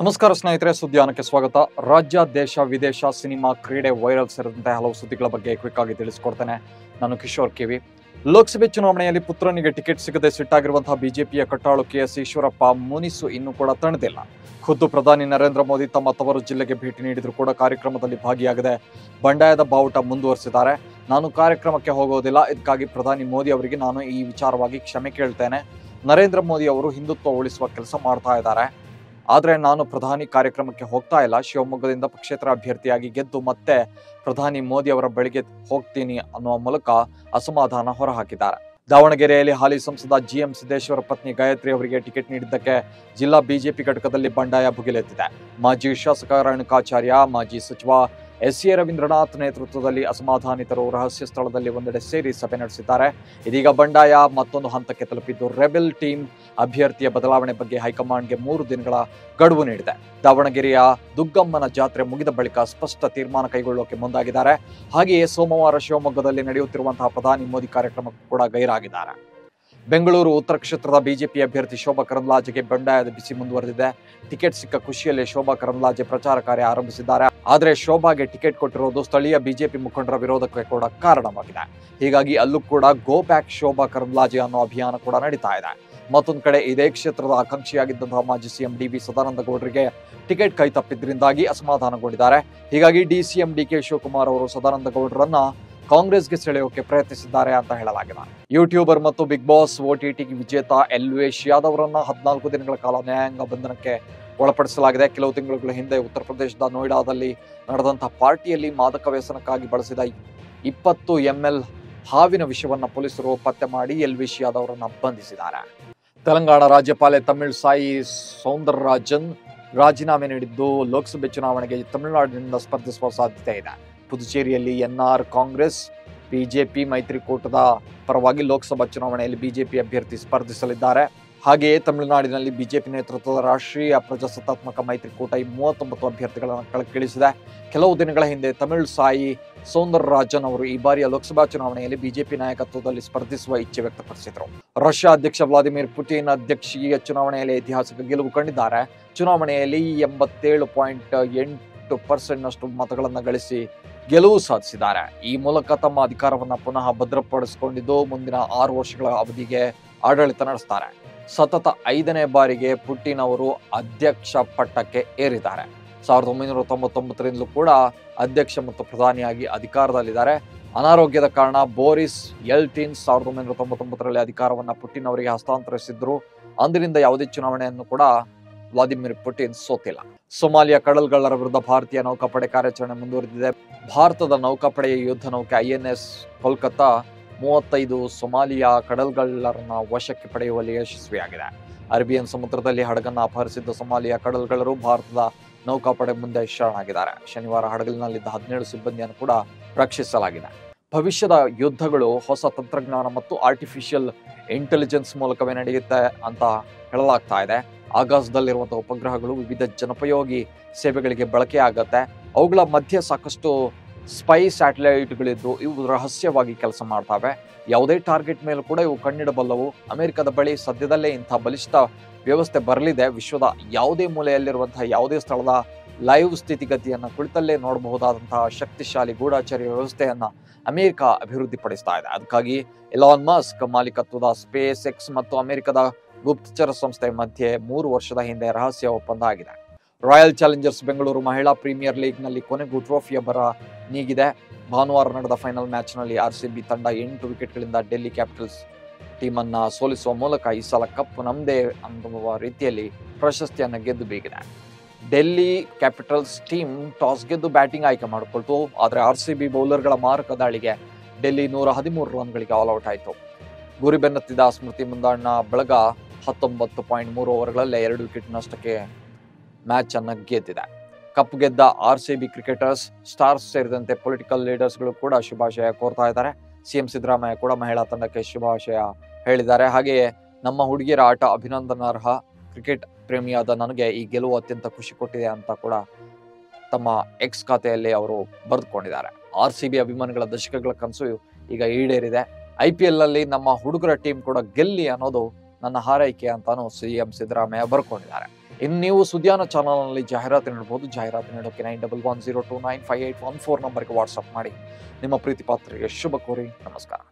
ನಮಸ್ಕಾರ ಸ್ನೇಹಿತರೆ ಸುದ್ದಿಯಾನಕ್ಕೆ ಸ್ವಾಗತ ರಾಜ್ಯ ದೇಶ ವಿದೇಶ ಸಿನಿಮಾ ಕ್ರೀಡೆ ವೈರಲ್ ಸೇರಿದಂತೆ ಹಲವು ಸುದ್ದಿಗಳ ಬಗ್ಗೆ ಕ್ವಿಕ್ ಆಗಿ ತಿಳಿಸ್ಕೊಡ್ತೇನೆ ನಾನು ಕಿಶೋರ್ ಕೆವಿ ಲೋಕಸಭೆ ಚುನಾವಣೆಯಲ್ಲಿ ಪುತ್ರನಿಗೆ ಟಿಕೆಟ್ ಸಿಗದೆ ಸಿಟ್ಟಾಗಿರುವಂತಹ ಬಿಜೆಪಿಯ ಕಟ್ಟಾಳು ಕೆ ಎಸ್ ಈಶ್ವರಪ್ಪ ಮುನಿಸು ಇನ್ನೂ ಕೂಡ ತಣದಿಲ್ಲ ಖುದ್ದು ಪ್ರಧಾನಿ ನರೇಂದ್ರ ಮೋದಿ ತಮ್ಮ ತವರು ಜಿಲ್ಲೆಗೆ ಭೇಟಿ ನೀಡಿದ್ರು ಕೂಡ ಕಾರ್ಯಕ್ರಮದಲ್ಲಿ ಭಾಗಿಯಾಗದೆ ಬಂಡಾಯದ ಬಾವುಟ ಮುಂದುವರಿಸಿದ್ದಾರೆ ನಾನು ಕಾರ್ಯಕ್ರಮಕ್ಕೆ ಹೋಗೋದಿಲ್ಲ ಇದಕ್ಕಾಗಿ ಪ್ರಧಾನಿ ಮೋದಿ ಅವರಿಗೆ ನಾನು ಈ ವಿಚಾರವಾಗಿ ಕ್ಷಮೆ ಕೇಳ್ತೇನೆ ನರೇಂದ್ರ ಮೋದಿ ಅವರು ಹಿಂದುತ್ವ ಉಳಿಸುವ ಕೆಲಸ ಮಾಡ್ತಾ ಇದ್ದಾರೆ ಆದ್ರೆ ನಾನು ಪ್ರಧಾನಿ ಕಾರ್ಯಕ್ರಮಕ್ಕೆ ಹೋಗ್ತಾ ಇಲ್ಲ ಶಿವಮೊಗ್ಗದಿಂದ ಪಕ್ಷೇತರ ಅಭ್ಯರ್ಥಿಯಾಗಿ ಗೆದ್ದು ಮತ್ತೆ ಪ್ರಧಾನಿ ಮೋದಿ ಅವರ ಬಳಿಗೆ ಹೋಗ್ತೀನಿ ಅನ್ನುವ ಮೂಲಕ ಅಸಮಾಧಾನ ಹೊರಹಾಕಿದ್ದಾರೆ ದಾವಣಗೆರೆಯಲ್ಲಿ ಹಾಲಿ ಸಂಸದ ಜಿಎಂ ಸಿದ್ದೇಶ್ವರ ಪತ್ನಿ ಗಾಯತ್ರಿ ಅವರಿಗೆ ಟಿಕೆಟ್ ನೀಡಿದ್ದಕ್ಕೆ ಜಿಲ್ಲಾ ಬಿಜೆಪಿ ಘಟಕದಲ್ಲಿ ಬಂಡಾಯ ಭುಗಿಲೆತ್ತಿದೆ ಮಾಜಿ ಶಾಸಕ ರೇಣುಕಾಚಾರ್ಯ ಮಾಜಿ ಸಚಿವ ಎಸ್ ಎ ರವೀಂದ್ರನಾಥ್ ನೇತೃತ್ವದಲ್ಲಿ ಅಸಮಾಧಾನಿತರು ರಹಸ್ಯ ಸ್ಥಳದಲ್ಲಿ ಒಂದೆಡೆ ಸೇರಿ ಸಭೆ ನಡೆಸಿದ್ದಾರೆ ಇದೀಗ ಬಂಡಾಯ ಮತ್ತೊಂದು ಹಂತಕ್ಕೆ ತಲುಪಿದ್ದು ರೆಬೆಲ್ ಟೀಮ್ ಅಭ್ಯರ್ಥಿಯ ಬದಲಾವಣೆ ಬಗ್ಗೆ ಹೈಕಮಾಂಡ್ಗೆ ಮೂರು ದಿನಗಳ ಗಡುವು ನೀಡಿದೆ ದಾವಣಗೆರೆಯ ದುಗ್ಗಮ್ಮನ ಜಾತ್ರೆ ಮುಗಿದ ಬಳಿಕ ಸ್ಪಷ್ಟ ತೀರ್ಮಾನ ಕೈಗೊಳ್ಳೋಕೆ ಮುಂದಾಗಿದ್ದಾರೆ ಹಾಗೆಯೇ ಸೋಮವಾರ ಶಿವಮೊಗ್ಗದಲ್ಲಿ ನಡೆಯುತ್ತಿರುವಂತಹ ಪ್ರಧಾನಿ ಮೋದಿ ಕಾರ್ಯಕ್ರಮಕ್ಕೂ ಕೂಡ ಗೈರಾಗಿದ್ದಾರೆ ಬೆಂಗಳೂರು ಉತ್ತರ ಕ್ಷೇತ್ರದ ಬಿಜೆಪಿ ಅಭ್ಯರ್ಥಿ ಶೋಭಾ ಕರಂದ್ಲಾಜೆಗೆ ಬಂಡಾಯದ ಬಿಸಿ ಮುಂದುವರೆದಿದೆ ಟಿಕೆಟ್ ಸಿಕ್ಕ ಖುಷಿಯಲ್ಲಿ ಶೋಭಾ ಕರಂದ್ಲಾಜೆ ಪ್ರಚಾರ ಕಾರ್ಯ ಆರಂಭಿಸಿದ್ದಾರೆ ಆದರೆ ಶೋಭಾಗೆ ಟಿಕೆಟ್ ಕೊಟ್ಟಿರೋದು ಸ್ಥಳೀಯ ಬಿಜೆಪಿ ಮುಖಂಡರ ವಿರೋಧಕ್ಕೆ ಕೂಡ ಕಾರಣವಾಗಿದೆ ಹೀಗಾಗಿ ಅಲ್ಲೂ ಕೂಡ ಗೋ ಬ್ಯಾಕ್ ಶೋಭಾ ಕರಂದ್ಲಾಜೆ ಅನ್ನೋ ಅಭಿಯಾನ ಕೂಡ ನಡೀತಾ ಇದೆ ಮತ್ತೊಂದು ಕಡೆ ಇದೇ ಕ್ಷೇತ್ರದ ಆಕಾಂಕ್ಷಿಯಾಗಿದ್ದಂತಹ ಮಾಜಿ ಸಿಎಂ ಡಿ ವಿ ಸದಾನಂದ ಗೌಡರಿಗೆ ಟಿಕೆಟ್ ಕೈ ತಪ್ಪಿದ್ರಿಂದಾಗಿ ಅಸಮಾಧಾನಗೊಂಡಿದ್ದಾರೆ ಹೀಗಾಗಿ ಡಿಸಿಎಂ ಡಿ ಕೆ ಶಿವಕುಮಾರ್ ಅವರು ಸದಾನಂದ ಗೌಡರನ್ನ ಕಾಂಗ್ರೆಸ್ಗೆ ಸೆಳೆಯೋಕೆ ಪ್ರಯತ್ನಿಸಿದ್ದಾರೆ ಅಂತ ಹೇಳಲಾಗಿದೆ ಯೂಟ್ಯೂಬರ್ ಮತ್ತು ಬಿಗ್ ಬಾಸ್ ಓಟಿಟಿ ವಿಜೇತ ಎಲ್ವೇಶ್ ಯಾದವ್ ಅವರನ್ನ ಹದಿನಾಲ್ಕು ದಿನಗಳ ಕಾಲ ನ್ಯಾಯಾಂಗ ಬಂಧನಕ್ಕೆ ಒಳಪಡಿಸಲಾಗಿದೆ ಕೆಲವು ತಿಂಗಳುಗಳ ಹಿಂದೆ ಉತ್ತರ ಪ್ರದೇಶದ ನೋಯ್ಡಾದಲ್ಲಿ ನಡೆದಂತಹ ಪಾರ್ಟಿಯಲ್ಲಿ ಮಾದಕ ವ್ಯಸನಕ್ಕಾಗಿ ಬಳಸಿದ ಇಪ್ಪತ್ತು ಎಂಎಲ್ ಹಾವಿನ ವಿಷವನ್ನ ಪೊಲೀಸರು ಪತ್ತೆ ಮಾಡಿ ಎಲ್ವಿಶ್ ಯಾದವ್ ಅವರನ್ನ ಬಂಧಿಸಿದ್ದಾರೆ ತೆಲಂಗಾಣ ರಾಜ್ಯಪಾಲೆ ತಮಿಳ್ ಸಾಯಿ ಸೌಂದರರಾಜನ್ ರಾಜೀನಾಮೆ ನೀಡಿದ್ದು ಲೋಕಸಭೆ ಚುನಾವಣೆಗೆ ತಮಿಳುನಾಡಿನಿಂದ ಸ್ಪರ್ಧಿಸುವ ಸಾಧ್ಯತೆ ಇದೆ ಪುದುಚೇರಿಯಲ್ಲಿ ಎನ್ಆರ್ ಕಾಂಗ್ರೆಸ್ ಬಿಜೆಪಿ ಮೈತ್ರಿಕೂಟದ ಪರವಾಗಿ ಲೋಕಸಭಾ ಚುನಾವಣೆಯಲ್ಲಿ ಬಿಜೆಪಿ ಅಭ್ಯರ್ಥಿ ಸ್ಪರ್ಧಿಸಲಿದ್ದಾರೆ ಹಾಗೆಯೇ ತಮಿಳುನಾಡಿನಲ್ಲಿ ಬಿಜೆಪಿ ನೇತೃತ್ವದ ರಾಷ್ಟ್ರೀಯ ಪ್ರಜಾಸತ್ತಾತ್ಮಕ ಮೈತ್ರಿಕೂಟ ಈ ಮೂವತ್ತೊಂಬತ್ತು ಅಭ್ಯರ್ಥಿಗಳನ್ನು ಕಣಕ್ಕಿಳಿಸಿದೆ ಕೆಲವು ದಿನಗಳ ಹಿಂದೆ ತಮಿಳ್ ಸಾಯಿ ಸೌಂದರರಾಜನ್ ಅವರು ಈ ಬಾರಿಯ ಲೋಕಸಭಾ ಚುನಾವಣೆಯಲ್ಲಿ ಬಿಜೆಪಿ ನಾಯಕತ್ವದಲ್ಲಿ ಸ್ಪರ್ಧಿಸುವ ಇಚ್ಛೆ ವ್ಯಕ್ತಪಡಿಸಿದರು ರಷ್ಯಾ ಅಧ್ಯಕ್ಷ ವ್ಲಾದಿಮಿರ್ ಪುಟಿನ್ ಅಧ್ಯಕ್ಷೀಯ ಚುನಾವಣೆಯಲ್ಲಿ ಐತಿಹಾಸಿಕ ಗೆಲುವು ಕಂಡಿದ್ದಾರೆ ಚುನಾವಣೆಯಲ್ಲಿ ಎಂಬತ್ತೇಳು ಪಾಯಿಂಟ್ ಎಂಟು ಪರ್ಸೆಂಟ್ನಷ್ಟು ಮತಗಳನ್ನು ಗಳಿಸಿ ಗೆಲುವು ಸಾಧಿಸಿದ್ದಾರೆ ಈ ಮೂಲಕ ತಮ್ಮ ಅಧಿಕಾರವನ್ನ ಪುನಃ ಭದ್ರಪಡಿಸಿಕೊಂಡಿದ್ದು ಮುಂದಿನ ಆರು ವರ್ಷಗಳ ಅವಧಿಗೆ ಆಡಳಿತ ನಡೆಸ್ತಾರೆ ಸತತ ಐದನೇ ಬಾರಿಗೆ ಪುಟಿನ್ ಅವರು ಅಧ್ಯಕ್ಷ ಪಟ್ಟಕ್ಕೆ ಏರಿದ್ದಾರೆ ಸಾವಿರದ ಒಂಬೈನೂರ ತೊಂಬತ್ತೊಂಬತ್ತರಿಂದಲೂ ಕೂಡ ಅಧ್ಯಕ್ಷ ಮತ್ತು ಪ್ರಧಾನಿಯಾಗಿ ಅಧಿಕಾರದಲ್ಲಿದ್ದಾರೆ ಅನಾರೋಗ್ಯದ ಕಾರಣ ಬೋರಿಸ್ ಎಲ್ಟಿನ್ ಸಾವಿರದ ಒಂಬೈನೂರ ತೊಂಬತ್ತೊಂಬತ್ತರಲ್ಲಿ ಅಧಿಕಾರವನ್ನ ಪುಟಿನ್ ಅವರಿಗೆ ಹಸ್ತಾಂತರಿಸಿದ್ರು ಅಂದಿನಿಂದ ಯಾವುದೇ ಚುನಾವಣೆಯನ್ನು ಕೂಡ ವ್ಲಾದಿಮಿರ್ ಪುಟಿನ್ ಸೋತಿಲ್ಲ ಸೊಮಾಲಿಯಾ ಕಡಲ್ಗಳ್ಳರ ವಿರುದ್ಧ ಭಾರತೀಯ ನೌಕಾಪಡೆ ಕಾರ್ಯಾಚರಣೆ ಮುಂದುವರೆದಿದೆ ಭಾರತದ ನೌಕಾಪಡೆಯ ಯುದ್ಧ ನೌಕೆ ಐಎನ್ಎಸ್ ಕೋಲ್ಕತ್ತಾ ಮೂವತ್ತೈದು ಸೊಮಾಲಿಯಾ ಕಡಲ್ಗಳ್ಳರನ್ನ ವಶಕ್ಕೆ ಪಡೆಯುವಲ್ಲಿ ಯಶಸ್ವಿಯಾಗಿದೆ ಅರೇಬಿಯನ್ ಸಮುದ್ರದಲ್ಲಿ ಹಡಗನ್ನ ಅಪಹರಿಸಿದ್ದ ಸೊಮಾಲಿಯಾ ಕಡಲ್ಗಳ್ಳರು ಭಾರತದ ನೌಕಾಪಡೆ ಮುಂದೆ ಶರಣಾಗಿದ್ದಾರೆ ಶನಿವಾರ ಹಡಗಲಿನಲ್ಲಿದ್ದ ಹದಿನೇಳು ಸಿಬ್ಬಂದಿಯನ್ನು ಕೂಡ ರಕ್ಷಿಸಲಾಗಿದೆ ಭವಿಷ್ಯದ ಯುದ್ಧಗಳು ಹೊಸ ತಂತ್ರಜ್ಞಾನ ಮತ್ತು ಆರ್ಟಿಫಿಷಿಯಲ್ ಇಂಟೆಲಿಜೆನ್ಸ್ ಮೂಲಕವೇ ನಡೆಯುತ್ತೆ ಅಂತ ಹೇಳಲಾಗ್ತಾ ಇದೆ ಆಕಾಶದಲ್ಲಿರುವಂತಹ ಉಪಗ್ರಹಗಳು ವಿವಿಧ ಜನೋಪಯೋಗಿ ಸೇವೆಗಳಿಗೆ ಬಳಕೆ ಆಗತ್ತೆ ಅವುಗಳ ಮಧ್ಯೆ ಸಾಕಷ್ಟು ಸ್ಪೈ ಸ್ಯಾಟಲೈಟ್ಗಳಿದ್ದು ಇವು ರಹಸ್ಯವಾಗಿ ಕೆಲಸ ಮಾಡ್ತವೆ ಯಾವುದೇ ಟಾರ್ಗೆಟ್ ಮೇಲೂ ಕೂಡ ಇವು ಕಣ್ಣಿಡಬಲ್ಲವು ಅಮೆರಿಕದ ಬಳಿ ಸದ್ಯದಲ್ಲೇ ಇಂಥ ಬಲಿಷ್ಠ ವ್ಯವಸ್ಥೆ ಬರಲಿದೆ ವಿಶ್ವದ ಯಾವುದೇ ಮೂಲೆಯಲ್ಲಿರುವಂತಹ ಯಾವುದೇ ಸ್ಥಳದ ಲೈವ್ ಸ್ಥಿತಿಗತಿಯನ್ನ ಕುಳಿತಲ್ಲೇ ನೋಡಬಹುದಾದಂತಹ ಶಕ್ತಿಶಾಲಿ ಗೂಢಾಚಾರ್ಯ ವ್ಯವಸ್ಥೆಯನ್ನ ಅಮೆರಿಕ ಅಭಿವೃದ್ಧಿಪಡಿಸ್ತಾ ಇದೆ ಅದಕ್ಕಾಗಿ ಎಲಾನ್ ಮಸ್ಕ್ ಮಾಲೀಕತ್ವದ ಸ್ಪೇಸ್ ಎಕ್ಸ್ ಮತ್ತು ಅಮೆರಿಕದ ಗುಪ್ತಚರ ಸಂಸ್ಥೆ ಮಧ್ಯೆ ಮೂರು ವರ್ಷದ ಹಿಂದೆ ರಹಸ್ಯ ಒಪ್ಪಂದ ಆಗಿದೆ ರಾಯಲ್ ಚಾಲೆಂಜರ್ಸ್ ಬೆಂಗಳೂರು ಮಹಿಳಾ ಪ್ರೀಮಿಯರ್ ಲೀಗ್ನಲ್ಲಿ ಕೊನೆಗೂ ಟ್ರೋಫಿಯ ಬರ ನೀಗಿದೆ ಭಾನುವಾರ ನಡೆದ ಫೈನಲ್ ಮ್ಯಾಚ್ನಲ್ಲಿ ಆರ್ ಸಿ ಬಿ ತಂಡ ಎಂಟು ವಿಕೆಟ್ಗಳಿಂದ ಡೆಲ್ಲಿ ಕ್ಯಾಪಿಟಲ್ಸ್ ಟೀಮನ್ನ ಸೋಲಿಸುವ ಮೂಲಕ ಈ ಸಲ ಕಪ್ ನಮ್ಮದೇ ಅನ್ನುವ ರೀತಿಯಲ್ಲಿ ಪ್ರಶಸ್ತಿಯನ್ನು ಗೆದ್ದು ಬೀಗಿದೆ ಡೆಲ್ಲಿ ಕ್ಯಾಪಿಟಲ್ಸ್ ಟೀಮ್ ಟಾಸ್ ಗೆದ್ದು ಬ್ಯಾಟಿಂಗ್ ಆಯ್ಕೆ ಮಾಡಿಕೊಳ್ತು ಆದರೆ ಆರ್ ಸಿ ಬಿ ಬೌಲರ್ಗಳ ಮಾರಕ ದಾಳಿಗೆ ಡೆಲ್ಲಿ ನೂರ ಹದಿಮೂರು ರನ್ಗಳಿಗೆ ಆಲ್ ಔಟ್ ಆಯಿತು ಗುರಿ ಬೆನ್ನತ್ತಿದ ಸ್ಮೃತಿ ಮುಂದಾಣ್ಣ ಬಳಗ ಹತ್ತೊಂಬತ್ತು ಪಾಯಿಂಟ್ ಮೂರು ಓವರ್ಗಳಲ್ಲೇ ಎರಡು ವಿಕೆಟ್ ನಷ್ಟಕ್ಕೆ ಮ್ಯಾಚ್ ಅನ್ನು ಗೆದ್ದಿದೆ ಕಪ್ ಗೆದ್ದ R C B cricketers stars ಸೇರಿದಂತೆ ಪೊಲಿಟಿಕಲ್ ಲೀಡರ್ಸ್ಗಳು ಕೂಡ ಶುಭಾಶಯ ಕೋರ್ತಾ ಇದ್ದಾರೆ ಸಿಎಂ ಸಿದ್ದರಾಮಯ್ಯ ಕೂಡ ಮಹಿಳಾ ತಂಡಕ್ಕೆ ಶುಭಾಶಯ ಹೇಳಿದ್ದಾರೆ ಹಾಗೆಯೇ ನಮ್ಮ ಹುಡುಗಿಯರ ಆಟ ಅಭಿನಂದನಾರ್ಹ ಕ್ರಿಕೆಟ್ ಪ್ರೇಮಿಯಾದ ನನಗೆ ಈ ಗೆಲುವು ಅತ್ಯಂತ ಖುಷಿ ಕೊಟ್ಟಿದೆ ಅಂತ ಕೂಡ ತಮ್ಮ ಎಕ್ಸ್ ಖಾತೆಯಲ್ಲಿ ಅವರು ಬರೆದುಕೊಂಡಿದ್ದಾರೆ ಆರ್ ಸಿ ಬಿ ಅಭಿಮಾನಿಗಳ ದಶಕಗಳ ಕನಸು ಈಗ ಈಡೇರಿದೆ ಐ ಪಿ ಎಲ್ ಅಲ್ಲಿ ನಮ್ಮ ಹುಡುಗರ ಟೀಮ್ ಕೂಡ ಗೆಲ್ಲಿ ಅನ್ನೋದು ನನ್ನ ಹಾರೈಕೆ ಅಂತಾನು ಸಿಎಂ ಸಿದ್ದರಾಮಯ್ಯ ಬರ್ಕೊಂಡಿದ್ದಾರೆ ಇನ್ನು ನೀವು ಸುದ್ಯಾನ ಚಾನಲ್ನಲ್ಲಿ ಜಾಹೀರಾತು ನೀಡಬಹುದು ಜಾಹೀರಾತು ನೀಡೋಕೆ nine double one zero two nine five eight one four ನಂಬರ್ಗೆ ವಾಟ್ಸಪ್ ಮಾಡಿ ನಿಮ್ಮ ಪ್ರೀತಿ ಪಾತ್ರರಿಗೆ ಶುಭ ಕೋರಿ ನಮಸ್ಕಾರ